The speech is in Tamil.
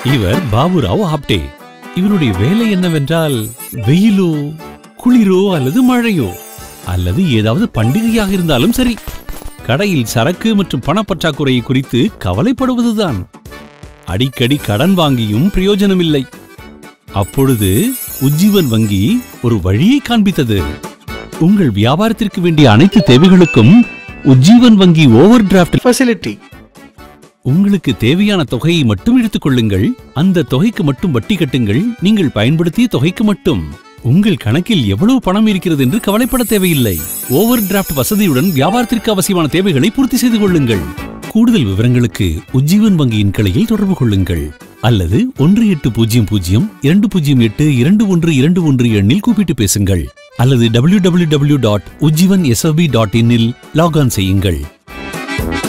இவர் பாபுராவ் ஆப்டே இவருடைய வேலை என்னவென்றால் வெயிலோ குளிரோ அல்லது மழையோ அல்லது ஏதாவது பண்டிகையாக இருந்தாலும் சரி கடையில் சரக்கு மற்றும் பணப்பற்றாக்குறையை குறித்து கவலைப்படுவதுதான் அடிக்கடி கடன் வாங்கியும் பிரயோஜனமில்லை அப்பொழுது உஜ்ஜீவன் வங்கி ஒரு வழியை காண்பித்தது உங்கள் வியாபாரத்திற்கு வேண்டிய அனைத்து தேவைகளுக்கும் உஜ்ஜீவன் வங்கி ஓவர் டிராஃப்ட் facility. உங்களுக்கு தேவையான தொகையை மட்டும் எடுத்துக் கொள்ளுங்கள் அந்த தொகைக்கு மட்டும் வட்டி கட்டுங்கள் நீங்கள் பயன்படுத்திய தொகைக்கு மட்டும் உங்கள் கணக்கில் எவ்வளவு பணம் இருக்கிறது என்று கவலைப்பட தேவையில்லை ஓவர் டிராஃப்ட் வசதியுடன் வியாபாரத்திற்கு அவசியமான தேவைகளை பூர்த்தி செய்து கொள்ளுங்கள் கூடுதல் விவரங்களுக்கு உஜ்ஜீவன் வங்கியின் கிளையில் தொடர்பு கொள்ளுங்கள் அல்லது ஒன்று எட்டு பூஜ்ஜியம் பூஜ்ஜியம் இரண்டு பூஜ்ஜியம் எட்டு இரண்டு ஒன்று இரண்டு ஒன்று எண்ணில் கூப்பிட்டு பேசுங்கள் அல்லது W W W dot Ujjivan SFB dot இன்னில் லாக் ஆன் செய்யுங்கள்